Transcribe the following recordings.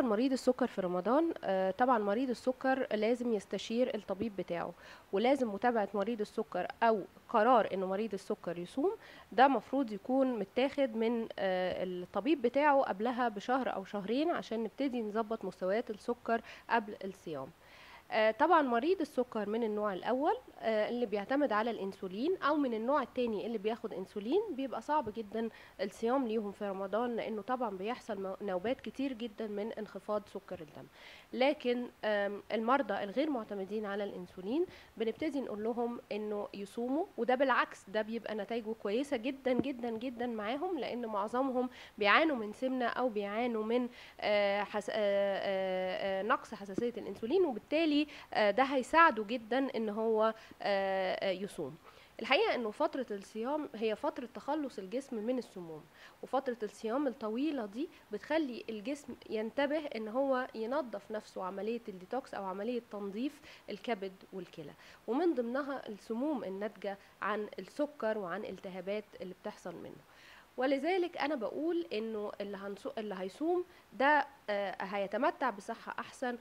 بالنسبة لمريض السكر في رمضان آه، طبعا مريض السكر لازم يستشير الطبيب بتاعه ولازم متابعة مريض السكر أو قرار إنه مريض السكر يصوم ده مفروض يكون متاخد من آه، الطبيب بتاعه قبلها بشهر أو شهرين عشان نبتدي نظبط مستويات السكر قبل الصيام آه، طبعا مريض السكر من النوع الاول آه، اللي بيعتمد على الانسولين او من النوع التاني اللي بياخد انسولين بيبقى صعب جدا الصيام ليهم في رمضان لانه طبعا بيحصل مو- نوبات كتير جدا من انخفاض سكر الدم لكن آم، المرضى الغير معتمدين على الانسولين بنبتدي نقول لهم انه يصوموا وده بالعكس ده بيبقى نتائجه كويسه جدا جدا جدا معاهم لان معظمهم بيعانوا من سمنه او بيعانوا من آه، حس... آه، آه، آه، نقص حساسيه الانسولين وبالتالي آه، ده هيساعده جدا ان هو آه، آه، يصوم الحقيقه انه فتره الصيام هي فتره تخلص الجسم من السموم وفتره الصيام الطويله دي بتخلي الجسم ينتبه ان هو ينظف نفسه عمليه الديتوكس او عمليه تنظيف الكبد والكلى ومن ضمنها السموم الناتجه عن السكر وعن التهابات اللي بتحصل منه ولذلك انا بقول انه اللي هنصو... اللي هيصوم ده آه، هيتمتع بصحه احسن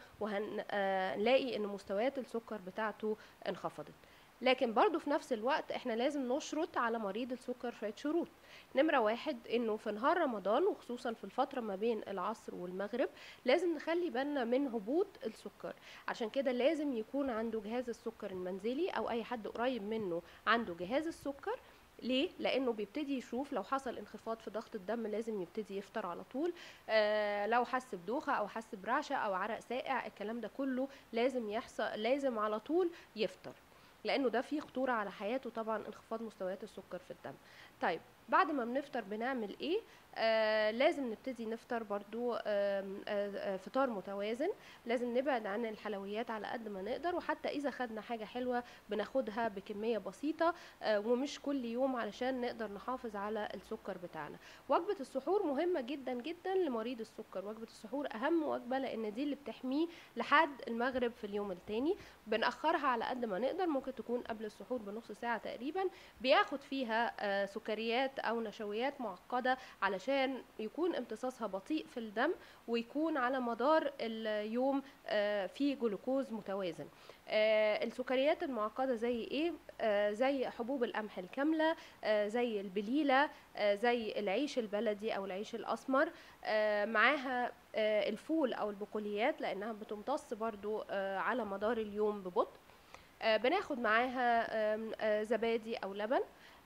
وهنلاقي ان مستويات السكر بتاعته انخفضت لكن برضو في نفس الوقت احنا لازم نشرط على مريض السكر شويه شروط نمرة واحد انه في نهار رمضان وخصوصا في الفترة ما بين العصر والمغرب لازم نخلي بالنا من هبوط السكر عشان كده لازم يكون عنده جهاز السكر المنزلي او اي حد قريب منه عنده جهاز السكر ليه؟ لأنه بيبتدي يشوف لو حصل انخفاض في ضغط الدم لازم يبتدي يفطر على طول آه لو حس بدوخة أو حس برعشة أو عرق ساقع الكلام ده كله لازم يحصل لازم على طول يفطر لأنه ده فيه خطورة على حياته طبعا انخفاض مستويات السكر في الدم طيب بعد ما بنفطر بنعمل ايه آه لازم نبتدي نفطر برضو آم، آه آه فطار متوازن لازم نبعد عن الحلويات على قد ما نقدر وحتى اذا خدنا حاجه حلوه بناخدها بكميه بسيطه آه ومش كل يوم علشان نقدر نحافظ على السكر بتاعنا وجبه السحور مهمه جدا جدا لمريض السكر وجبه السحور اهم وجبه لان دي اللي بتحميه لحد المغرب في اليوم التاني بنأخرها على قد ما نقدر ممكن تكون قبل السحور بنص ساعه تقريبا بياخد فيها آه سكريات او نشويات معقده علشان يكون امتصاصها بطيء في الدم ويكون على مدار اليوم آه، في جلوكوز متوازن آه، السكريات المعقده زي ايه آه، زي حبوب القمح الكامله آه، زي البليله آه، زي العيش البلدي او العيش الاسمر آه، معاها آه، الفول او البقوليات لانها بتمتص برضو آه، على مدار اليوم ببطء آه، بناخد معاها آم، آه، زبادي او لبن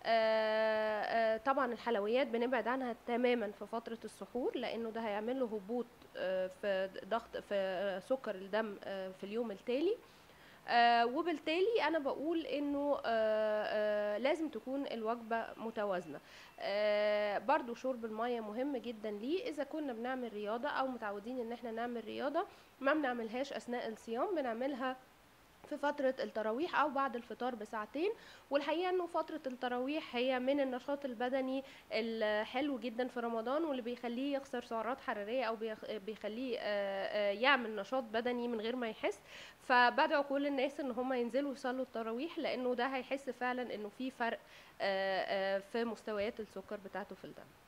آه، آه، طبعا الحلويات بنبعد عنها تماما في فترة السحور لأنه ده هيعمل له هبوط آه، في ضغط في آه، سكر الدم آه، في اليوم التالي آه، وبالتالي انا بقول انه آه، آه، لازم تكون الوجبه متوازنه آه، برضو شرب الميه مهم جدا ليه اذا كنا بنعمل رياضه او متعودين ان احنا نعمل رياضه ما بنعملهاش اثناء الصيام بنعملها في فترة التراويح أو بعد الفطار بساعتين والحقيقة إنه فترة التراويح هي من النشاط البدني الحلو جدا في رمضان واللي بيخليه يخسر سعرات حرارية أو بيخ- بيخليه آه، آه، يعمل نشاط بدني من غير ما يحس فبدعو كل الناس إن هم ينزلوا يصلوا التراويح لأنه ده هيحس فعلا إنه في فرق آه، آه، في مستويات السكر بتاعته في الدم